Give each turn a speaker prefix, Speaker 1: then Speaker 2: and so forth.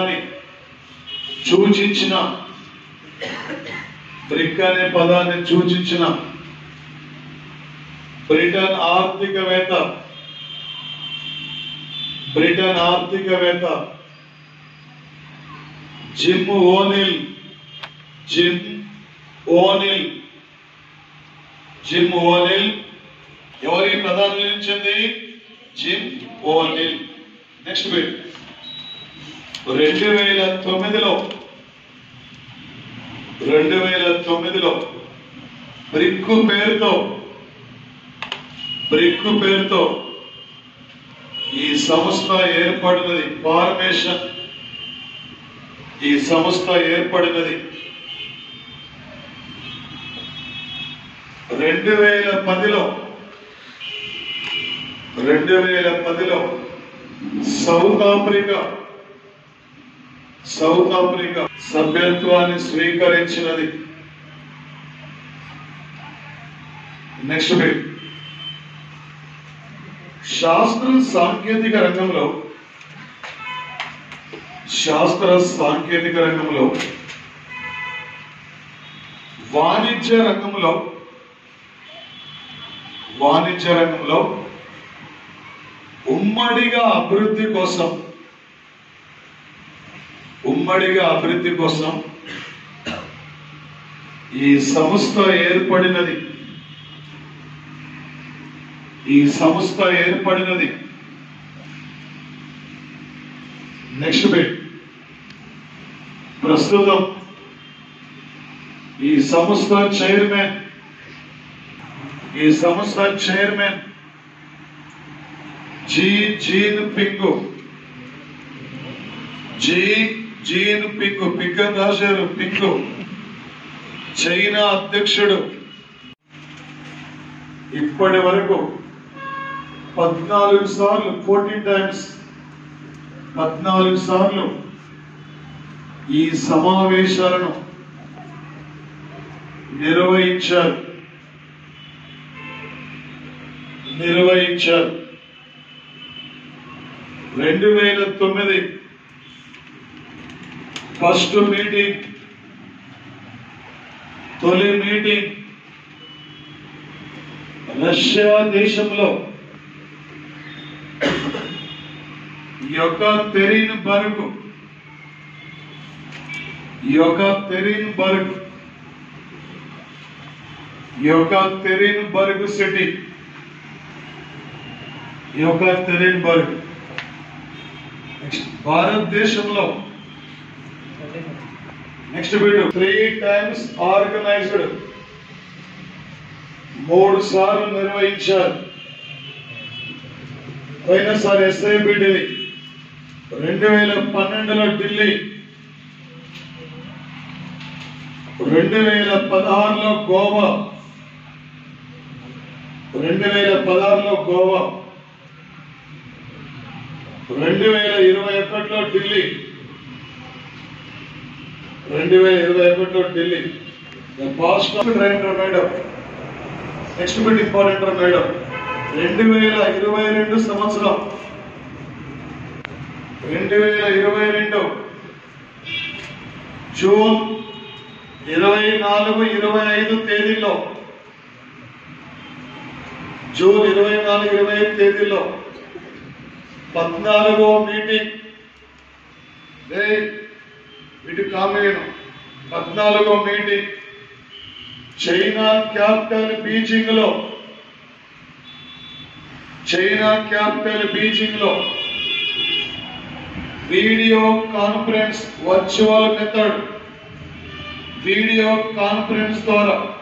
Speaker 1: పదాన్ని సూచించిన బ్రిక్ అనే పదాన్ని సూచించిన బ్రిటన్ ఆర్థికవేత్త బ్రిటన్ ఆర్థికవేత్త Jim O'Neill Jim O'Neill Jim O'Neill ఎవరి ప్రధాని నిలిచింది జిమ్ ఓనిల్ నెక్స్ట్ బిట్ రెండు వేల తొమ్మిదిలో రెండు వేల తొమ్మిదిలో బ్రిక్కు పేరుతో బ్రిక్కు పేరుతో ఈ సంస్థ ఏర్పడినది ఫార్మేషన్ ఈ సంస్థ ఏర్పడినది రెండు వేల పదిలో రెండు వేల పదిలో సౌత్ ఆఫ్రికా సౌత్ ఆఫ్రికా సభ్యత్వాన్ని స్వీకరించినది నెక్స్ట్ బిట్ శాస్త్ర సాంకేతిక రంగంలో శాస్త్ర సాంకేతిక రంగంలో వాణిజ్య రంగంలో వాణిజ్య రంగంలో ఉమ్మడిగా అభివృద్ధి కోసం ఉమ్మడిగా అభివృద్ధి కోసం ఈ సంస్థ ఏర్పడినది ఈ సంస్థ ఏర్పడినది నెక్స్ట్ బిట్ ప్రస్తుతం ఈ సంస్థ చైర్మన్ ఈ సంస్థ chairman Xi Jinping Xi Jinping పింగ్ అని రాశారు పింగు చైనా అధ్యక్షుడు ఇప్పటి వరకు పద్నాలుగు సార్లు ఫోర్టీన్ టైమ్స్ పద్నాలుగు సార్లు ఈ సమావేశాలను నిర్వహించారు నిర్వహించారు రెండు వేల తొమ్మిది ఫస్ట్ మీటింగ్ తొలి మీటింగ్ రష్యా దేశంలో ఈ యొక్క తెరీన్ బర్గ్ ఈ యొక్క తెరీన్ బర్గ్ ఈ యొక్క తెరీన్ బర్గ్ సిటీ ఈ యొక్క తెరీన్ బర్గ్ నెక్స్ట్ భారతదేశంలో నెక్స్ట్ వీడు త్రీ టైమ్స్ ఆర్గనైజ్డ్ మూడు సార్లు నిర్వహించారు పోయినసారి ఎస్ఐబిడి రెండు వేల పన్నెండులో ఢిల్లీ రెండు వేల పదహారులో గోవా రెండు వేల పదహారులో గోవా రెండు వేల ఇరవై ఒకటిలో ఢిల్లీ రెండు వేల ఇరవై ఒకటిలో ఢిల్లీ పాస్ట్ రైటర్ madam next bit important madam రెండు వేల ఇరవై రెండు సంవత్సరం రెండు వేల ఇరవై రెండు జూన్ ఇరవై నాలుగు ఇరవై ఐదు తేదీలో జూన్ ఇరవై నాలుగు ఇరవై ఐదు తేదీలో పద్నాలుగో మీటింగ్ రే ఇటు కామేను పద్నాలుగో మీటింగ్ చైనా క్యాపిటల్ బీజింగ్ లో చైనా క్యాపిటల్ బీజింగ్ లో video conference virtual method video conference ద్వారా